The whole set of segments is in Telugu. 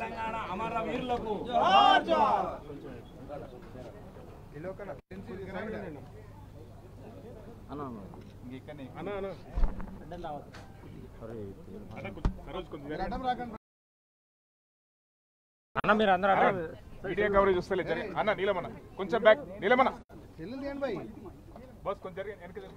తెలంగాణ అమర వీరులకు అన్న మీరు అందరూ మీడియా కవరేజ్ వస్తలే జరి అన్న నీలమన్న కొంచెం బ్యాక్ నీలమన్న బస్ కొంచెం జరిగి వెనక జరిగి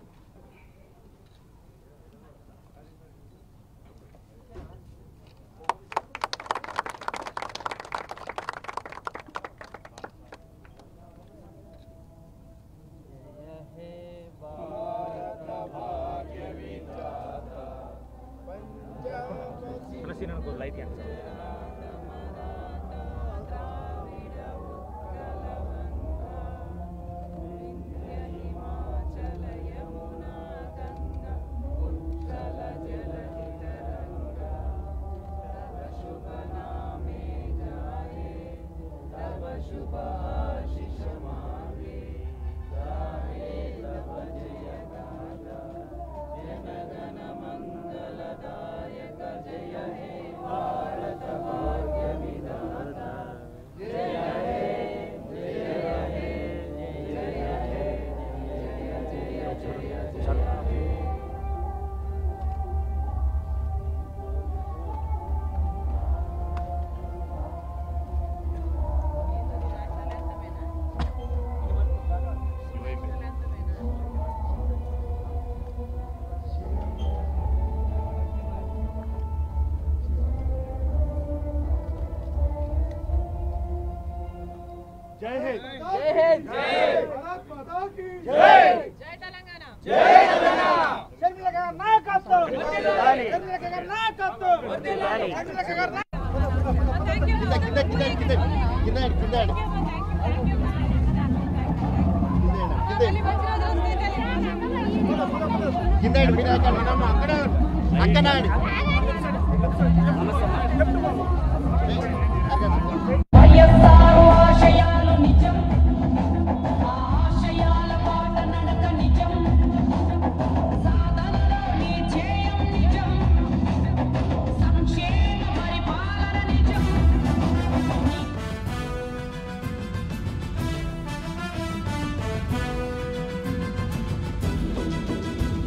లైట్ జై తెలంగాణ థ్యాంక్ యూ కింద కింద కింద కింద కింద కింద కింద మీరు అక్కడ అక్కడ అక్కడ వైఎస్ఆర్ ఆశయాలు నిజం ఆ ఆశయాల బాట నడక నిజం సాధనలో నీ ధ్యేయం నిజం సంక్షేమ పరిపాలన నిజం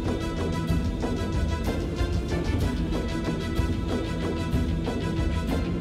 కింద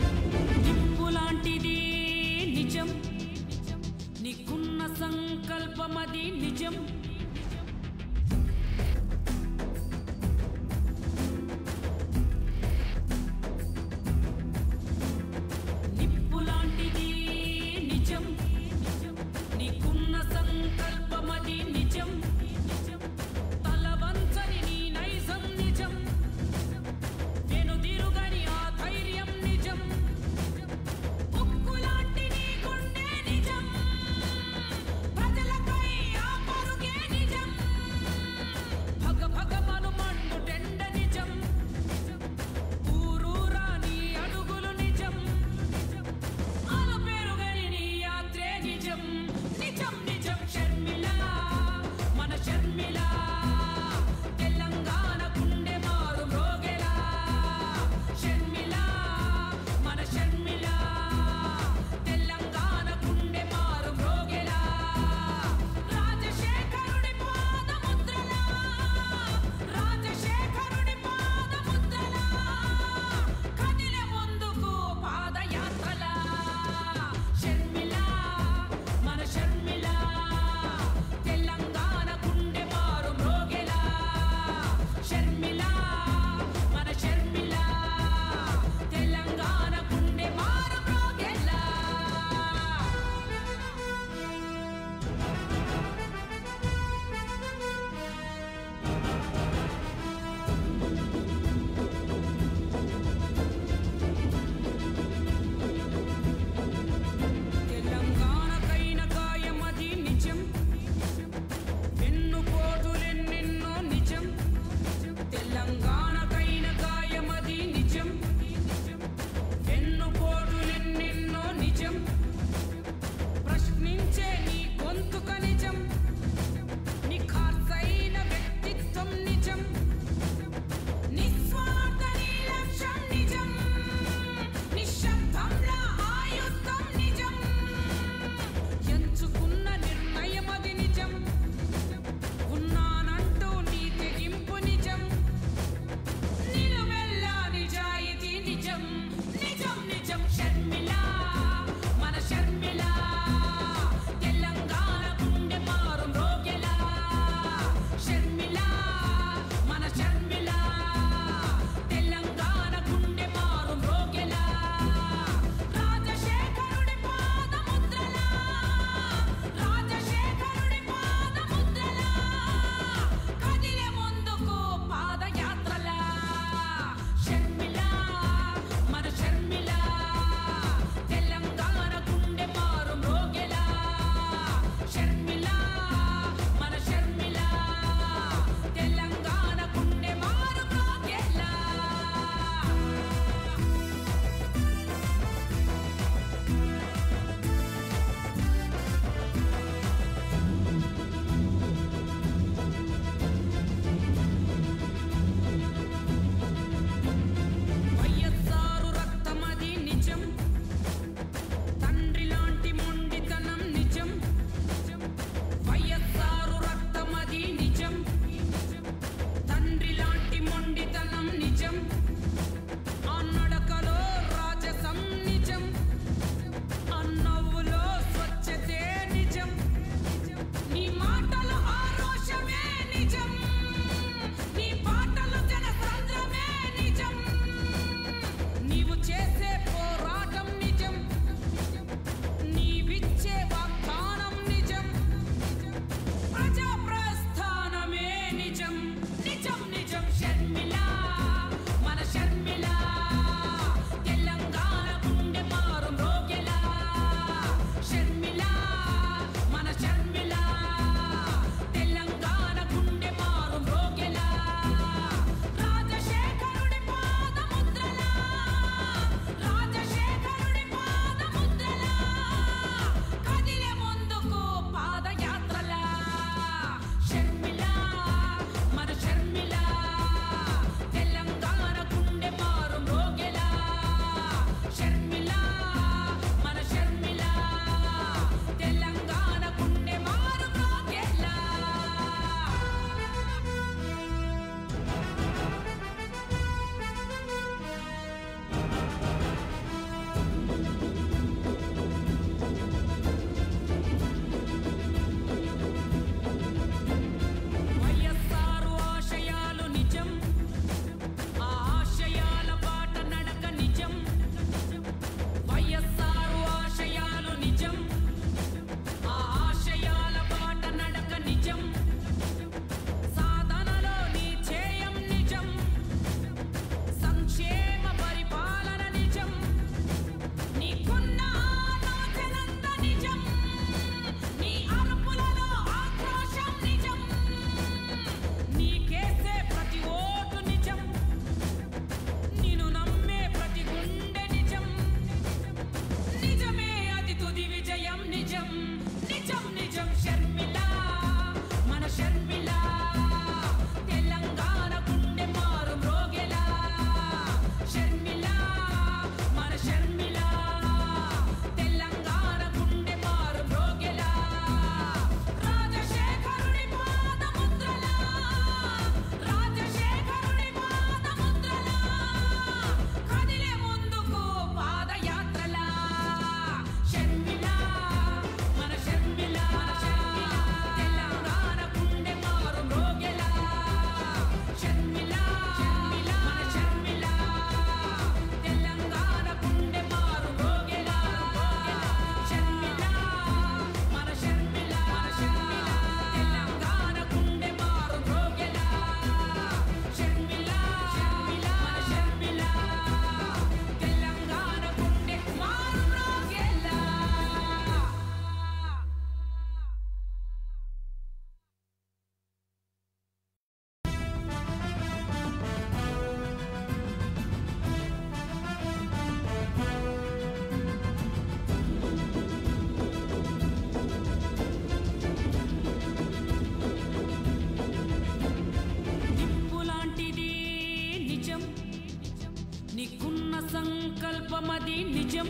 నిజం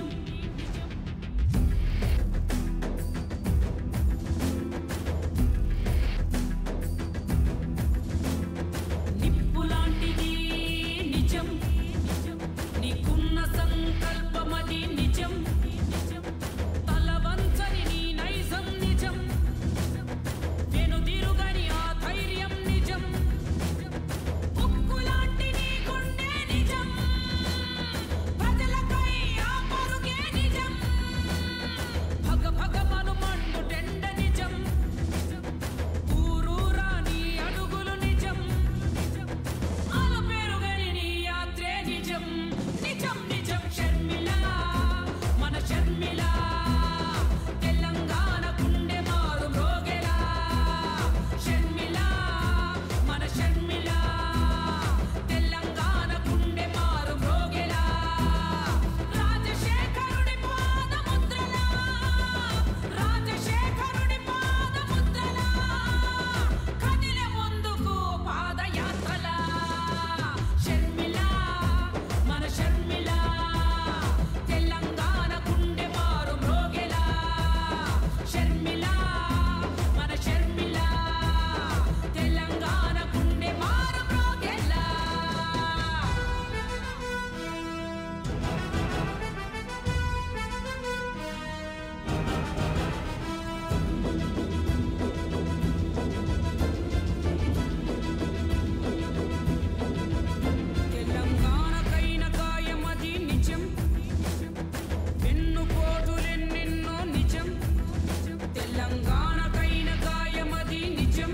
నిప్పులాంటిది నిజం నీకున్న సంకల్పమది నిజం తలవంచని నీ నైజం నిజం వెనుదిరుగని ఆ ధైర్యం నిజం ఉక్కులాంటి నీ గుండె నిజం ప్రజలకై ఆ పరుగే నిజం భగ భగ మను మండు టెండ నిజం ఊరూరా నీ అడుగులు నిజం అలు పెరుగని నీ యాత్రే నిజం నిజం నిజం షర్మిల మన షర్మిల తెలంగాణ గుండె మారు మ్రోగెలా షర్మిల మన షర్మిల తెలంగాణ గుండె మారు మ్రోగెలా రాజశేఖరుడి పాదముద్రలా రాజశేఖరుడి పాదముద్రలా కదిలే ముందుకు పాదయాత్రలా షర్మిల మన షర్మిల తెలంగాణ గుండె మారు మ్రోగెలా షర్మిల మన షర్మిల తెలంగాణ గుండె మారు మ్రోగెలా తెలంగాణకైన గాయమది నిజం వెన్నుపోటులెన్నెన్నో నిజం తెలంగాణకైన గాయమది నిజం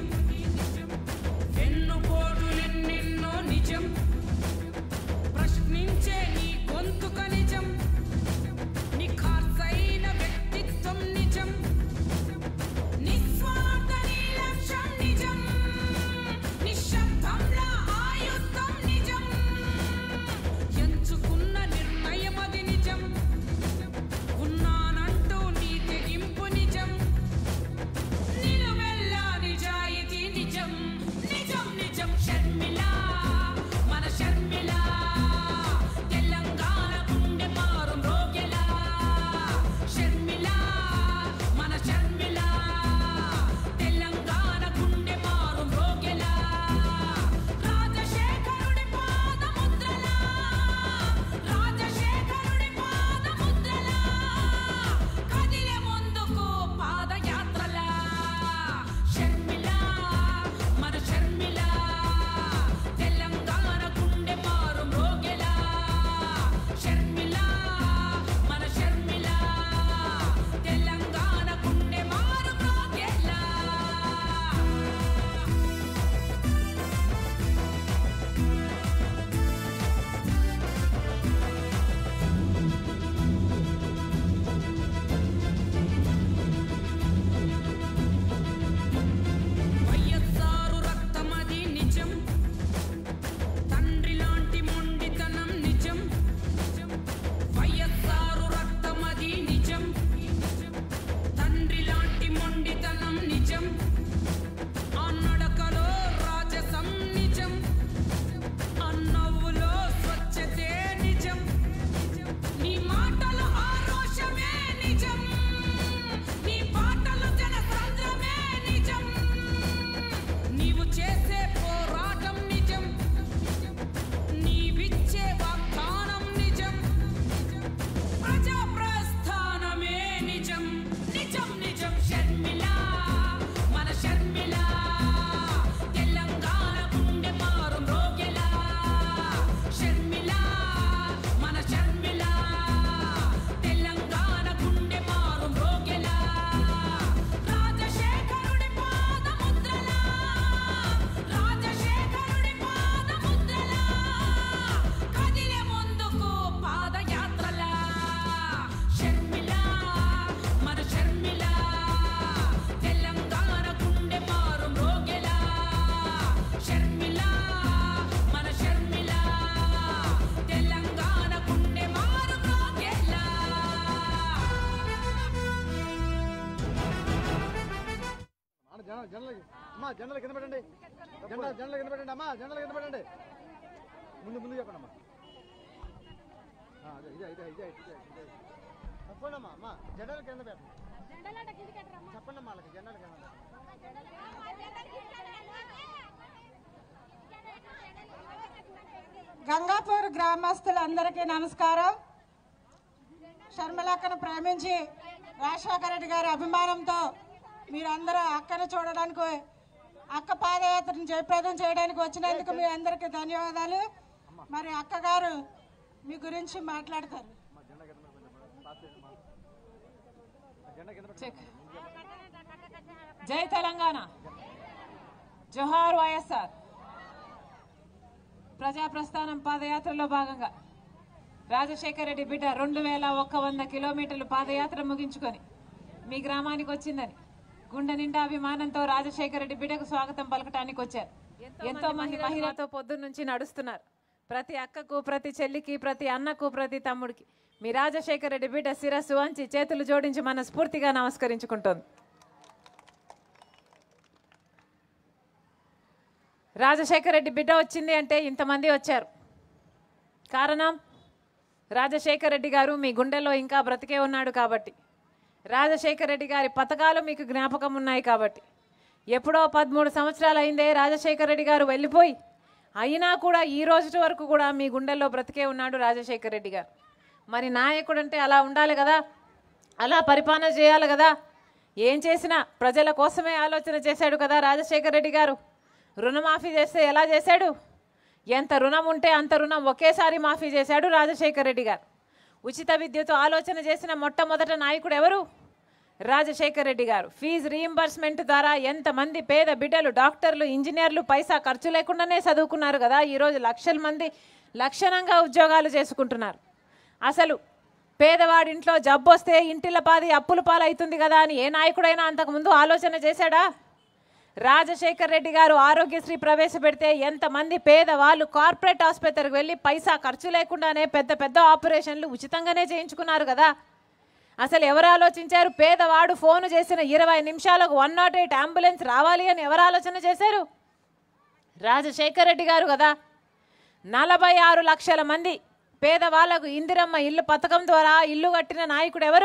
వెన్నుపోటులెన్నెన్నో నిజం ప్రశ్నించే నీ గొంతుక నిజం నీ ఖార్సైన వ్యక్తిత్వం నిజం నిస్వార్థ నీ లక్ష్యం నిజం నిశ్శబ్దంలా ఆయుధం నిజం ఎంచుకున్న నిర్ణయం అది నిజం ఉన్నానంటూ నీ తెగింపు నిజం నిలువెల్లా నిజాయితీ నిజం నిజం నిజం షర్మిల మన షర్మిల తెలంగాణ గుండె మారు మ్రోగెలా షర్మిల మన షర్మిల తెలంగాణ గుండె మారు మ్రోగెలా రాజశేఖరుడి పాదముద్రలా రాజశేఖరుడి పాదముద్రలా కదిలే ముందుకు పాదయాత్రలా షర్మిల మన షర్మిల తెలంగాణ గుండె మారు మ్రోగెలా షర్మిల మన షర్మిల తెలంగాణ గుండె మారు మ్రోగెలా వయ్యస్సారు రక్తమది నిజం తండ్రి లాంటి మొండితనం నిజం వయ్యస్సారు రక్తమది నిజం తండ్రి లాంటి మొండితనం నిజం ఆ నడకలో రాజసం నిజం ఆ నవ్వులో స్వచ్ఛతే నిజం నీ మాటలు ఆరోషమే నిజం నీ పాటలు జనసాంద్రమే నిజం నీవు చేసే పోరాటం నిజం నీవిచ్చే వాగ్దానం నిజం ప్రజా ప్రస్థానమే నిజం నిజం నిజం షర్మిల మన షర్మిల తెలంగాణ గుండె మారు మ్రోగెలా షర్మిల మన షర్మిల తెలంగాణ గుండె మారు మ్రోగెలా రాజశేఖరుడి పాదముద్రలా రాజశేఖరుడి పాదముద్రలా కదిలే ముందుకు పాదయాత్రలా షర్మిల మన షర్మిల తెలంగాణ గుండె మారు మ్రోగెలా షర్మిల మన షర్మిల తెలంగాణ గుండె మారు మ్రోగెలా ఆడ జనాలు జనాలు అమ్మా జనాలు కింద పెట్టండి జెండా జెండలు కింద పెట్టండి అమ్మా జెండలు కింద పెట్టండి ముందు ముందు చెప్పండి అమ్మా ఆ, అదే ఇదే ఇదే ఇదే ఇదే ఇదే అమ్మా అమ్మా జెండాలు కింద పెట్టండి చెప్పండి అమ్మా వాళ్ళకి జెండాలు కింద పెట్టండి. గంగాపూర్ గ్రామస్తులందరికీ నమస్కారం షర్మిలక్కను ప్రేమించి రాజశేఖర రెడ్డి గారి అభిమానంతో మీరందరూ అక్కను చూడడానికి అక్క పాదయాత్రను జయప్రదం చేయడానికి వచ్చినందుకు మీ అందరికీ ధన్యవాదాలు మరి అక్క గారు మీ గురించి మాట్లాడతారు చెక్ జై తెలంగాణ జోహార్ వైఎస్ఆర్ ప్రజా ప్రస్థానం పాదయాత్రలో భాగంగా రాజశేఖర రెడ్డి బిడ్డ రెండు వేల ఒక్క వంద కిలోమీటర్లు పాదయాత్ర ముగించుకొని మీ గ్రామానికి వచ్చిందని గుండె నిండా అభిమానంతో రాజశేఖర రెడ్డి బిడ్డకు స్వాగతం పలకటానికి వచ్చారు ఎంతో మంది మహిళతో పొద్దున్న నుంచి నడుస్తున్నారు ప్రతి అక్కకు ప్రతి చెల్లికి ప్రతి అన్నకు ప్రతి తమ్ముడికి మీ రాజశేఖర రెడ్డి బిడ్డ శిరస్సు వంచి చేతులు జోడించి మన స్ఫూర్తిగా నమస్కరించుకుంటోంది రాజశేఖర రెడ్డి బిడ్డ వచ్చింది అంటే ఇంతమంది వచ్చారు కారణం రాజశేఖర రెడ్డి గారు మీ గుండెల్లో ఇంకా బ్రతికే ఉన్నాడు కాబట్టి రాజశేఖర రెడ్డి గారి పథకాలు మీకు జ్ఞాపకం ఉన్నాయి కాబట్టి ఎప్పుడో పదమూడు సంవత్సరాలు అయిందే రాజశేఖర రెడ్డి గారు వెళ్ళిపోయి అయినా కూడా ఈ రోజు వరకు కూడా మీ గుండెల్లో బ్రతికే ఉన్నాడు రాజశేఖర రెడ్డి గారు మరి నాయకుడు అంటే అలా ఉండాలి కదా అలా పరిపాలన చేయాలి కదా ఏం చేసినా ప్రజల కోసమే ఆలోచన చేశాడు కదా రాజశేఖర రెడ్డి గారు రుణమాఫీ చేస్తే ఎలా చేశాడు ఎంత రుణం ఉంటే అంత రుణం ఒకేసారి మాఫీ చేశాడు రాజశేఖర రెడ్డి గారు ఉచిత విద్యుత్ ఆలోచన చేసిన మొట్టమొదట నాయకుడు ఎవరు రాజశేఖర రెడ్డి గారు ఫీజు రీయింబర్స్మెంట్ ద్వారా ఎంతమంది పేద బిడ్డలు డాక్టర్లు ఇంజనీర్లు పైసా ఖర్చు లేకుండానే చదువుకున్నారు కదా ఈరోజు లక్షల మంది లక్షణంగా ఉద్యోగాలు చేసుకుంటున్నారు అసలు పేదవాడింట్లో జబ్బు వస్తే ఇంటిల పాది అప్పుల పాలవుతుంది కదా అని ఏ నాయకుడైనా అంతకుముందు ఆలోచన చేశాడా రాజశేఖర్ రెడ్డి గారు ఆరోగ్యశ్రీ ప్రవేశపెడితే ఎంతమంది పేదవాళ్ళు కార్పొరేట్ ఆసుపత్రికి వెళ్ళి పైసా ఖర్చు లేకుండానే పెద్ద పెద్ద ఆపరేషన్లు ఉచితంగానే చేయించుకున్నారు కదా అసలు ఎవరు ఆలోచించారు పేదవాడు ఫోన్ చేసిన ఇరవై నిమిషాలకు వన్ నాట్ ఎయిట్ అంబులెన్స్ రావాలి అని ఎవరు ఆలోచన చేశారు రాజశేఖర్ రెడ్డి గారు కదా నలభై ఆరు లక్షల మంది పేదవాళ్లకు ఇందిరమ్మ ఇల్లు పథకం ద్వారా ఇల్లు కట్టిన నాయకుడు ఎవరు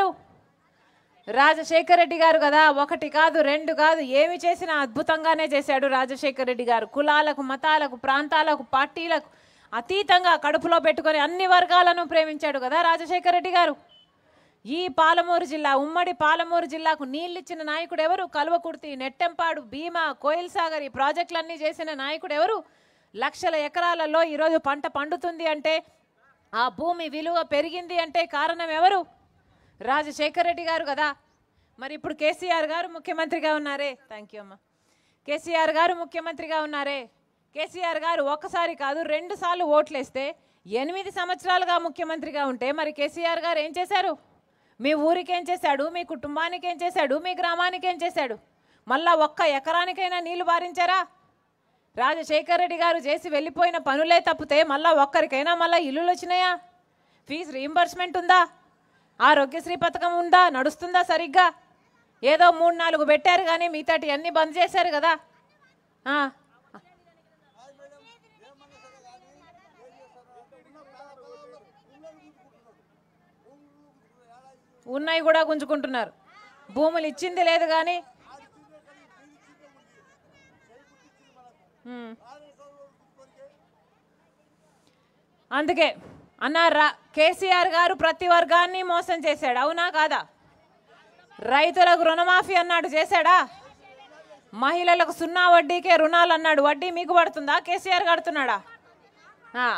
రాజశేఖర్ రెడ్డి గారు కదా ఒకటి కాదు రెండు కాదు ఏమి చేసినా అద్భుతంగానే చేశాడు రాజశేఖర్ రెడ్డి గారు కులాలకు మతాలకు ప్రాంతాలకు పార్టీలకు అతీతంగా కడుపులో పెట్టుకొని అన్ని వర్గాలను ప్రేమించాడు కదా రాజశేఖర్ రెడ్డి గారు ఈ పాలమూరు జిల్లా ఉమ్మడి పాలమూరు జిల్లాకు నీళ్ళిచ్చిన నాయకుడు ఎవరు కల్వకుర్తి నెట్టెంపాడు భీమా కోయిల్ సాగర్ ఈ ప్రాజెక్టులన్నీ చేసిన నాయకుడు ఎవరు లక్షల ఎకరాలలో ఈరోజు పంట పండుతుంది అంటే ఆ భూమి విలువ పెరిగింది అంటే కారణం ఎవరు రాజశేఖర్ రెడ్డి గారు కదా మరి ఇప్పుడు కేసీఆర్ గారు ముఖ్యమంత్రిగా ఉన్నారే థ్యాంక్ యూ అమ్మా కేసీఆర్ గారు ముఖ్యమంత్రిగా ఉన్నారే కేసీఆర్ గారు ఒక్కసారి కాదు రెండు సార్లు ఓట్లేస్తే ఎనిమిది సంవత్సరాలుగా ముఖ్యమంత్రిగా ఉంటే మరి కేసీఆర్ గారు ఏం చేశారు మీ ఊరికి ఏం చేశాడు మీ కుటుంబానికి ఏం చేశాడు మీ గ్రామానికి ఏం చేశాడు మళ్ళా ఒక్క ఎకరానికైనా నీళ్లు బారించారా రాజశేఖర్ రెడ్డి గారు చేసి వెళ్ళిపోయిన పనులే తప్పితే మళ్ళా ఒక్కరికైనా మళ్ళా ఇల్లులు వచ్చినాయా ఫీజు రీయింబర్స్మెంట్ ఉందా ఆరోగ్యశ్రీ పథకం ఉందా నడుస్తుందా సరిగ్గా ఏదో మూడు నాలుగు పెట్టారు కానీ మిగతాటి అన్ని బంద్ చేశారు కదా ఆ. ఉన్నాయి కూడా గుంజుకుంటున్నారు భూములు ఇచ్చింది లేదు కానీ ఉమ్. అందుకే అన్నారా కేసీఆర్ గారు ప్రతి వర్గాన్ని మోసం చేశాడు అవునా కాదా రైతులకు రుణమాఫీ అన్నాడు చేశాడా మహిళలకు సున్నా వడ్డీకే రుణాలు అన్నాడు వడ్డీ మీకు పడుతుందా కేసీఆర్ కడుతున్నాడా ఆ.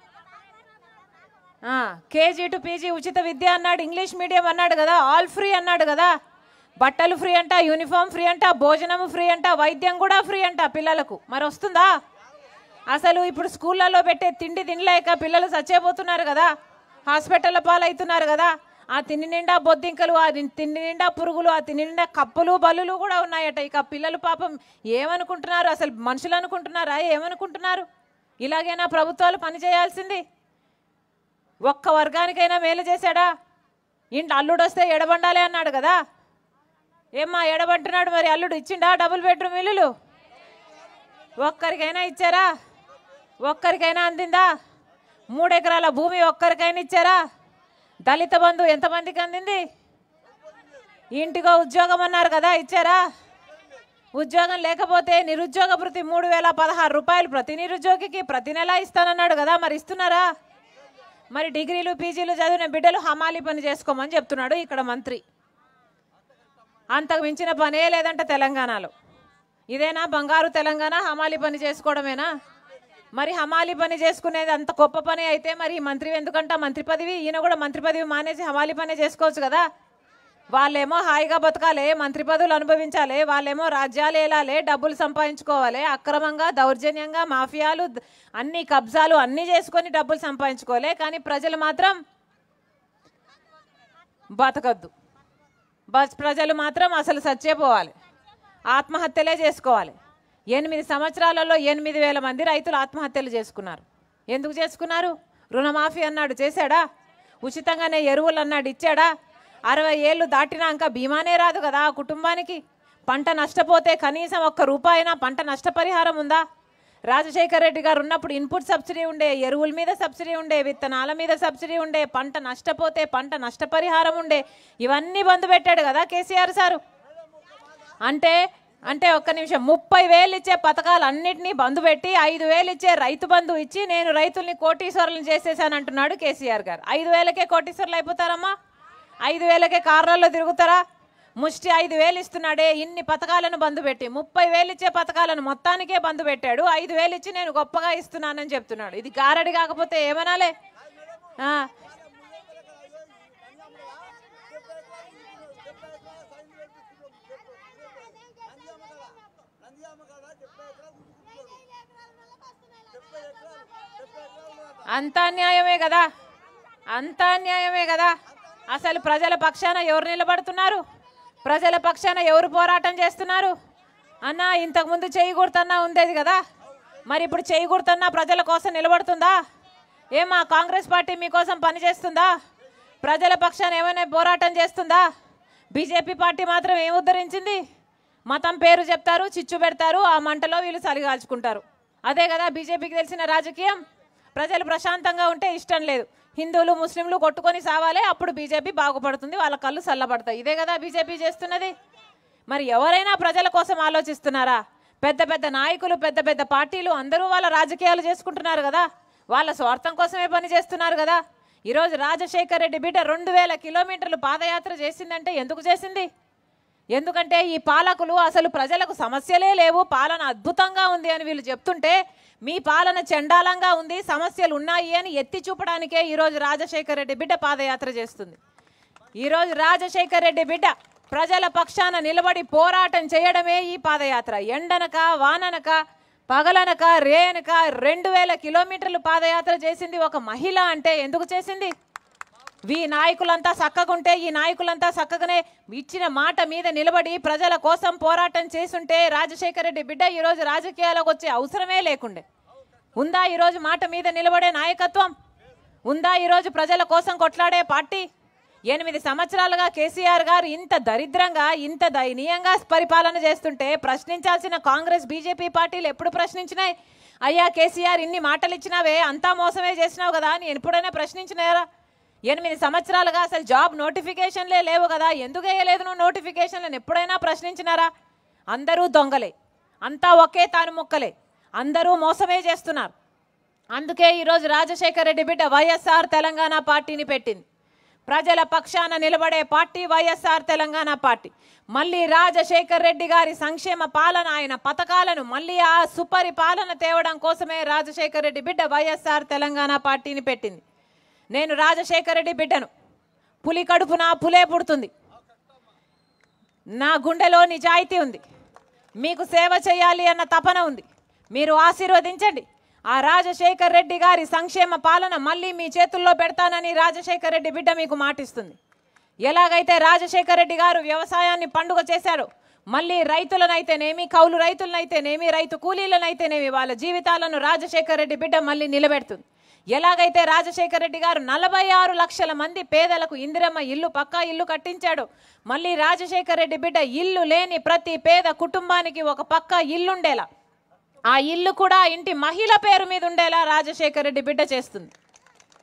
ఆ, కేజీ టు పీజీ ఉచిత విద్య అన్నాడు ఇంగ్లీష్ మీడియం అన్నాడు కదా ఆల్ ఫ్రీ అన్నాడు కదా బట్టలు ఫ్రీ అంట యూనిఫామ్ ఫ్రీ అంట భోజనం ఫ్రీ అంట వైద్యం కూడా ఫ్రీ అంట పిల్లలకు మరి వస్తుందా అసలు ఇప్పుడు స్కూళ్ళల్లో పెట్టే తిండి తినలేక పిల్లలు చచ్చేపోతున్నారు కదా హాస్పిటల్ల పాలవుతున్నారు కదా ఆ తిండి నిండా బొద్దింకలు ఆ ని- తిండి నిండా పురుగులు ఆ తిండి నిండా కప్పులు బల్లులు కూడా ఉన్నాయట ఇక పిల్లలు పాపం ఏమనుకుంటున్నారు అసలు మనుషులు అనుకుంటున్నారా ఏమనుకుంటున్నారు ఇలాగైనా ప్రభుత్వాలు పనిచేయాల్సింది ఒక్క వర్గానికైనా మేలు చేశాడా ఇంట్లో అల్లుడు వస్తే ఎడబండాలి అన్నాడు కదా ఏమ్మా ఎడబంటున్నాడు మరి అల్లుడు ఇచ్చిండా డబుల్ బెడ్రూమ్ ఇల్లులు ఒక్కరికైనా ఇచ్చారా ఒక్కరికైనా అందిందా మూడెకరాల భూమి ఒక్కరికైనా ఇచ్చారా దళిత బంధు ఎంతమందికి అందింది ఇంటికో ఉద్యోగం అన్నారు కదా ఇచ్చారా ఉద్యోగం లేకపోతే నిరుద్యోగ భృతి మూడు వేల పదహారు రూపాయలు ప్రతి నిరుద్యోగికి ప్రతి నెల ఇస్తానన్నాడు కదా మరి ఇస్తున్నారా మరి డిగ్రీలు పీజీలు చదివిన బిడ్డలు హమాలి పని చేసుకోమని చెప్తున్నాడు ఇక్కడ మంత్రి అంతకు మించిన పనే లేదంట తెలంగాణలో ఇదేనా బంగారు తెలంగాణ హమాలి పని చేసుకోవడమేనా మరి హమాలి పని చేసుకునేది అంత గొప్ప పని అయితే మరి ఈ మంత్రి ఎందుకంట మంత్రి పదవి ఈయన కూడా మంత్రి పదవి మానేసి హమాలి పని చేసుకోవచ్చు కదా వాళ్ళేమో హాయిగా బతకాలి మంత్రి పదవులు అనుభవించాలి వాళ్ళేమో రాజ్యాలు ఏలాలి డబ్బులు సంపాదించుకోవాలి అక్రమంగా దౌర్జన్యంగా మాఫియాలు ద- అన్ని కబ్జాలు అన్నీ చేసుకొని డబ్బులు సంపాదించుకోవాలి కానీ ప్రజలు మాత్రం బతకద్దు బస్ ప్రజలు మాత్రం అసలు సచ్చేపోవాలి ఆత్మహత్యలే చేసుకోవాలి ఎనిమిది సంవత్సరాలలో ఎనిమిది వేల మంది రైతులు ఆత్మహత్యలు చేసుకున్నారు ఎందుకు చేసుకున్నారు రుణమాఫీ అన్నాడు చేశాడా ఉచితంగానే ఎరువులు అన్నాడు ఇచ్చాడా అరవై ఏళ్ళు దాటినాక బీమానే రాదు కదా ఆ కుటుంబానికి పంట నష్టపోతే కనీసం ఒక్క రూపాయినా పంట నష్టపరిహారం ఉందా రాజశేఖర రెడ్డి గారు ఉన్నప్పుడు ఇన్పుట్ సబ్సిడీ ఉండే ఎరువుల మీద సబ్సిడీ ఉండే విత్తనాల మీద సబ్సిడీ ఉండే పంట నష్టపోతే పంట నష్టపరిహారం ఉండే ఇవన్నీ బంద్ పెట్టాడు కదా కేసీఆర్ సారు అంటే అంటే ఒక్క నిమిషం ముప్పై వేలు ఇచ్చే పథకాలు అన్నింటినీ బంద్ పెట్టి ఐదు వేలు ఇచ్చే రైతు బంధు ఇచ్చి నేను రైతుల్ని కోటీశ్వరులను చేసేసాను అంటున్నాడు కేసీఆర్ గారు ఐదు వేలకే కోటీశ్వరులు అయిపోతారమ్మా ఐదు వేలకే కార్లలో తిరుగుతారా ముష్టి ఐదు వేలు ఇస్తున్నాడే ఇన్ని పథకాలను బంద్ పెట్టి ముప్పై వేలు ఇచ్చే పథకాలను మొత్తానికే బంద్ పెట్టాడు ఐదు వేలు ఇచ్చి నేను గొప్పగా ఇస్తున్నానని చెప్తున్నాడు ఇది గారడి కాకపోతే ఏమనాలే ఆ, అంతా న్యాయమే కదా అంతా న్యాయమే కదా అసలు ప్రజల పక్షాన ఎవరు నిలబడుతున్నారు ప్రజల పక్షాన ఎవరు పోరాటం చేస్తున్నారు అన్న ఇంతకుముందు చేయి గుర్తన్నా ఉండేది కదా మరి ఇప్పుడు చేయి గుర్తన్నా ప్రజల కోసం నిలబడుతుందా ఏమా కాంగ్రెస్ పార్టీ మీకోసం పనిచేస్తుందా ప్రజల పక్షాన ఏమైనా పోరాటం చేస్తుందా బీజేపీ పార్టీ మాత్రం ఏం ఉద్ధరించింది మతం పేరు చెప్తారు చిచ్చు పెడతారు ఆ మంటలో వీళ్ళు చలిగాల్చుకుంటారు అదే కదా బీజేపీకి తెలిసిన రాజకీయం ప్రజలు ప్రశాంతంగా ఉంటే ఇష్టం లేదు హిందువులు ముస్లింలు కొట్టుకొని సావాలి అప్పుడు బీజేపీ బాగుపడుతుంది వాళ్ళ కళ్ళు చల్లబడతాయి ఇదే కదా బీజేపీ చేస్తున్నది మరి ఎవరైనా ప్రజల కోసం ఆలోచిస్తున్నారా పెద్ద పెద్ద నాయకులు పెద్ద పెద్ద పార్టీలు అందరూ వాళ్ళ రాజకీయాలు చేసుకుంటున్నారు కదా వాళ్ళ స్వార్థం కోసమే పని చేస్తున్నారు కదా ఈరోజు రాజశేఖర్ రెడ్డి బిడ్డ రెండు వేల కిలోమీటర్లు పాదయాత్ర చేసిందంటే ఎందుకు చేసింది ఎందుకంటే ఈ పాలకులు అసలు ప్రజలకు సమస్యలే లేవు పాలన అద్భుతంగా ఉంది అని వీళ్ళు చెప్తుంటే మీ పాలన చండాలంగా ఉంది సమస్యలు ఉన్నాయి అని ఎత్తి చూపడానికే ఈరోజు రాజశేఖర రెడ్డి బిడ్డ పాదయాత్ర చేస్తుంది ఈరోజు రాజశేఖర్ రెడ్డి బిడ్డ ప్రజల పక్షాన నిలబడి పోరాటం చేయడమే ఈ పాదయాత్ర ఎండనక వాననక పగలనక రేనక రెండు వేల కిలోమీటర్లు పాదయాత్ర చేసింది ఒక మహిళ అంటే ఎందుకు చేసింది వీ నాయకులంతా చక్కగుంటే ఈ నాయకులంతా చక్కగానే ఇచ్చిన మాట మీద నిలబడి ప్రజల కోసం పోరాటం చేసుంటే రాజశేఖర రెడ్డి బిడ్డ ఈరోజు రాజకీయాలకు వచ్చే అవసరమే లేకుండే ఉందా ఈరోజు మాట మీద నిలబడే నాయకత్వం ఉందా ఈరోజు ప్రజల కోసం కొట్లాడే పార్టీ ఎనిమిది సంవత్సరాలుగా కేసీఆర్ గారు ఇంత దరిద్రంగా ఇంత దయనీయంగా పరిపాలన చేస్తుంటే ప్రశ్నించాల్సిన కాంగ్రెస్ బీజేపీ పార్టీలు ఎప్పుడు ప్రశ్నించినాయి అయ్యా కేసీఆర్ ఇన్ని మాటలు ఇచ్చినావే అంతా మోసమే చేసినావు కదా అని ఎప్పుడైనా ప్రశ్నించినారా ఎనిమిది సంవత్సరాలుగా అసలు జాబ్ నోటిఫికేషన్లే లేవు కదా ఎందుకు వేయలేదు నువ్వు నోటిఫికేషన్లను ఎప్పుడైనా ప్రశ్నించినారా అందరూ దొంగలే అంతా ఒకే తాను ముక్కలే అందరూ మోసమే చేస్తున్నారు అందుకే ఈరోజు రాజశేఖర రెడ్డి బిడ్డ వైఎస్ఆర్ తెలంగాణ పార్టీని పెట్టింది ప్రజల పక్షాన నిలబడే పార్టీ వైఎస్ఆర్ తెలంగాణ పార్టీ మళ్ళీ రాజశేఖర్ రెడ్డి గారి సంక్షేమ పాలన ఆయన పథకాలను మళ్ళీ ఆ సుపరిపాలన తేవడం కోసమే రాజశేఖర్ రెడ్డి బిడ్డ వైఎస్ఆర్ తెలంగాణ పార్టీని పెట్టింది నేను రాజశేఖర్ రెడ్డి బిడ్డను పులి కడుపున పులే పుడుతుంది నా గుండెలో నిజాయితీ ఉంది మీకు సేవ చేయాలి అన్న తపన ఉంది మీరు ఆశీర్వదించండి ఆ రాజశేఖర్ రెడ్డి గారి సంక్షేమ పాలన మళ్ళీ మీ చేతుల్లో పెడతానని రాజశేఖర్ రెడ్డి బిడ్డ మీకు మాటిస్తుంది ఎలాగైతే రాజశేఖర్ రెడ్డి గారు వ్యవసాయాన్ని పండుగ చేశారో మళ్ళీ రైతులనైతేనేమి కౌలు రైతులనైతేనేమి రైతు కూలీలనైతేనేమి వాళ్ళ జీవితాలను రాజశేఖర్ రెడ్డి బిడ్డ మళ్ళీ నిలబెడుతుంది ఎలాగైతే రాజశేఖర్ రెడ్డి గారు నలభై ఆరు లక్షల మంది పేదలకు ఇందిరమ్మ ఇల్లు పక్కా ఇల్లు కట్టించాడు మళ్ళీ రాజశేఖర్ రెడ్డి బిడ్డ ఇల్లు లేని ప్రతి పేద కుటుంబానికి ఒక పక్కా ఇల్లుండేలా ఆ ఇల్లు కూడా ఇంటి మహిళ పేరు మీద ఉండేలా రాజశేఖర్ రెడ్డి బిడ్డ చేస్తుంది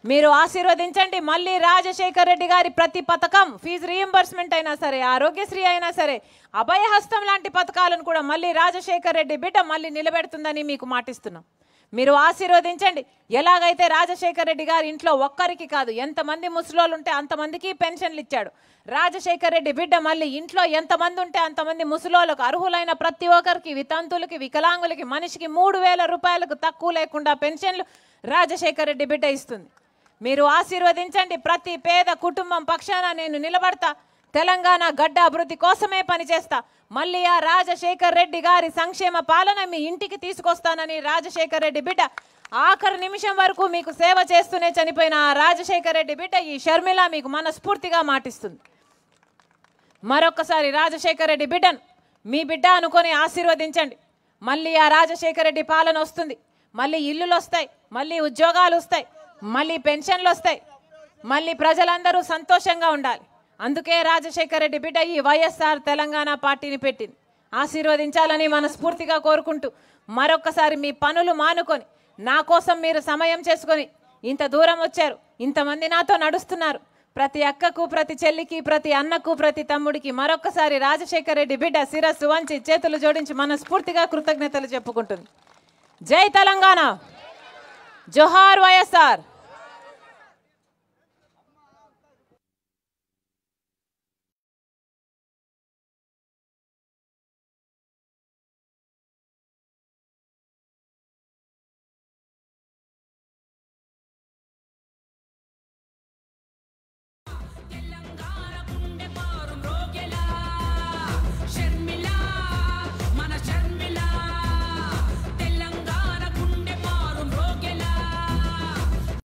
మీరు ఆశీర్వదించండి మళ్ళీ రాజశేఖర్ రెడ్డి గారి ప్రతి పథకం ఫీజు రీఎంబర్స్మెంట్ అయినా సరే ఆరోగ్యశ్రీ అయినా సరే అభయహస్తం లాంటి పథకాలను కూడా మళ్ళీ రాజశేఖర్ రెడ్డి బిడ్డ మళ్ళీ నిలబెడుతుందని మీకు మాటిస్తున్నాం మీరు ఆశీర్వదించండి ఎలాగైతే రాజశేఖర్ రెడ్డి గారి ఇంట్లో ఒక్కరికి కాదు ఎంతమంది ముసలోళ్ళు ఉంటే అంతమందికి పెన్షన్లు ఇచ్చాడు రాజశేఖర్ రెడ్డి బిడ్డ మళ్ళీ ఇంట్లో ఎంతమంది ఉంటే అంతమంది ముసలోళ్ళకు అర్హులైన ప్రతి ఒక్కరికి వితంతులకి వికలాంగులకి మనిషికి మూడు వేల రూపాయలకు తక్కువ లేకుండా పెన్షన్లు రాజశేఖర్ రెడ్డి బిడ్డ ఇస్తుంది మీరు ఆశీర్వదించండి ప్రతి పేద కుటుంబం పక్షాన నేను నిలబడతా తెలంగాణ గడ్డ అభివృద్ధి కోసమే పనిచేస్తా మళ్ళీ ఆ రాజశేఖర్ రెడ్డి గారి సంక్షేమ పాలన మీ ఇంటికి తీసుకొస్తానని రాజశేఖర్ రెడ్డి బిడ్డ ఆఖరి నిమిషం వరకు మీకు సేవ చేస్తూనే చనిపోయిన ఆ రాజశేఖర్ రెడ్డి బిడ్డ ఈ షర్మిల మీకు మనస్ఫూర్తిగా మాటిస్తుంది మరొకసారి రాజశేఖర్ రెడ్డి బిడ్డను మీ బిడ్డ అనుకొని ఆశీర్వదించండి మళ్ళీ ఆ రాజశేఖర్ రెడ్డి పాలన వస్తుంది మళ్ళీ ఇల్లులు వస్తాయి మళ్ళీ ఉద్యోగాలు వస్తాయి మళ్ళీ పెన్షన్లు వస్తాయి మళ్ళీ ప్రజలందరూ సంతోషంగా ఉండాలి అందుకే రాజశేఖర్ రెడ్డి బిడ్డ ఈ వైఎస్ఆర్ తెలంగాణ పార్టీని పెట్టింది ఆశీర్వదించాలని మనస్ఫూర్తిగా కోరుకుంటూ మరొకసారి మీ పనులు మానుకొని నా కోసం మీరు సమయం చేసుకొని ఇంత దూరం వచ్చారు ఇంతమంది నాతో నడుస్తున్నారు ప్రతి అక్కకు ప్రతి చెల్లికి ప్రతి అన్నకు ప్రతి తమ్ముడికి మరొకసారి రాజశేఖర్ రెడ్డి బిడ్డ శిరస్సు వంచి చేతులు జోడించి మనస్ఫూర్తిగా కృతజ్ఞతలు చెప్పుకుంటుంది జై తెలంగాణ జోహార్ వైఎస్ఆర్